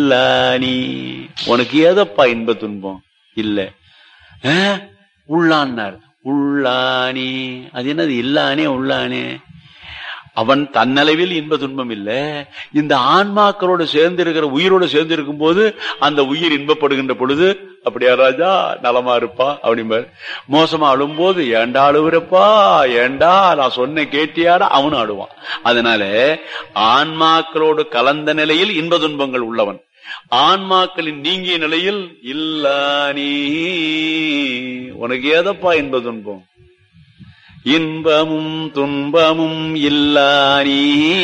இல்லானி உனக்கு ஏதப்பா இன்ப துன்பம் இல்ல ஆ? உள்ளான்னார் உள்ளானி அது என்னது இல்லானே உள்ளானே அவன் தன்னளவில் இன்ப துன்பம் இல்ல இந்த ஆன்மாக்களோட சேர்ந்து இருக்கிற உயிரோட சேர்ந்து இருக்கும் போது அந்த உயிர் இன்பப்படுகின்ற பொழுது அப்படியா ராஜா நலமா இருப்பா அப்படிம்பாரு மோசமா அழும்போது ஏண்டா அழுவுறப்பா ஏண்டா நான் சொன்ன கேட்டியாடா அவனும் அழுவான் அதனால ஆன்மாக்களோடு கலந்த நிலையில் இன்ப துன்பங்கள் உள்ளவன் ஆன்மாக்களின் நீங்கிய நிலையில் இல்ல நீ உனக்கு ஏதப்பா இன்ப துன்பம் இன்பமும் துன்பமும் இல்லானி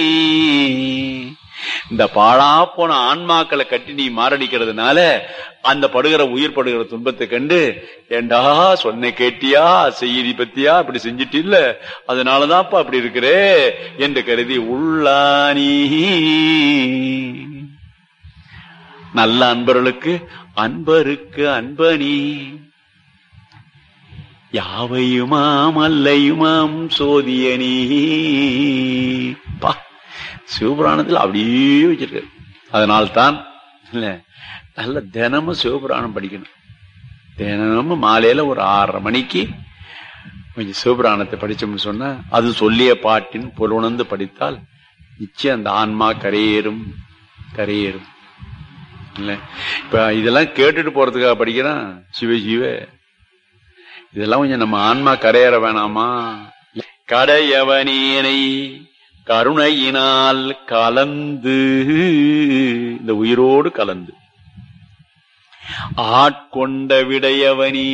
இந்த பாழா போன ஆன்மாக்களை கட்டி நீ மாரடிக்கிறதுனால அந்த படுகிற உயிர் படுகிற துன்பத்தை கண்டு ஏண்டா சொன்ன கேட்டியா செய்தி பத்தியா இப்படி செஞ்சிட்டு இல்ல அதனாலதான்ப்பா அப்படி இருக்கிறே என்று கருதி உள்ளானி நல்ல அன்பர்களுக்கு அன்பருக்கு அன்பனி யாவையுமாம் அல்லையுமாம் சோதியனி பா சிவபுராணத்தில் அப்படியே வச்சிருக்காரு அதனால்தான் இல்ல நல்ல தினமும் சிவபுராணம் படிக்கணும் தினமும் மாலையில ஒரு ஆறரை மணிக்கு கொஞ்சம் சிவபுராணத்தை படிச்சோம்னு சொன்னா அது சொல்லிய பாட்டின் பொருளுணர்ந்து படித்தால் நிச்சயம் அந்த ஆன்மா கரையேறும் கரையேறும் இல்ல இப்ப இதெல்லாம் கேட்டுட்டு போறதுக்காக படிக்கிறான் சிவ சிவ இதெல்லாம் கொஞ்சம் நம்ம ஆன்மா கரையேற வேணாமா கடையவனேனை கருணையினால் கலந்து இந்த உயிரோடு கலந்து ஆட்கொண்ட விடையவனி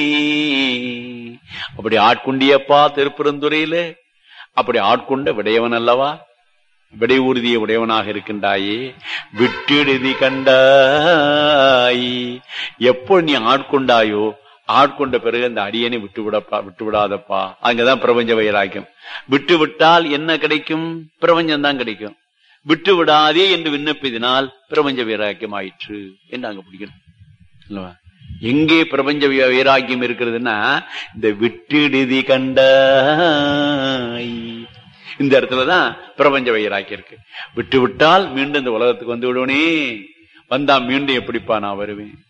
அப்படி ஆட்கொண்டியப்பா திருப்பெருந்துறையில அப்படி ஆட்கொண்ட விடையவன் அல்லவா விடை உறுதிய உடையவனாக இருக்கின்றாயே விட்டெழுதி கண்டாய் எப்போ நீ ஆட்கொண்டாயோ ஆட்கொண்ட பிறகு அந்த அடியனை விட்டு விடப்பா விட்டு விடாதப்பா அங்கதான் பிரபஞ்ச வைராக்கியம் விட்டு விட்டால் என்ன கிடைக்கும் பிரபஞ்சம் தான் கிடைக்கும் விட்டு விடாதே என்று விண்ணப்பிதினால் பிரபஞ்ச வைராக்கியம் ஆயிற்று என்று அங்க பிடிக்கணும் அல்லவா எங்கே பிரபஞ்ச வை- வைராக்கியம் இருக்கிறதுன்னா இந்த விட்டுடுதி கண்டாய் இந்த இடத்துலதான் பிரபஞ்ச வைராக்கியம் இருக்கு விட்டு விட்டால் மீண்டும் இந்த உலகத்துக்கு வந்து விடுவனே வந்தா மீண்டும் எப்படிப்பா நான் வருவேன்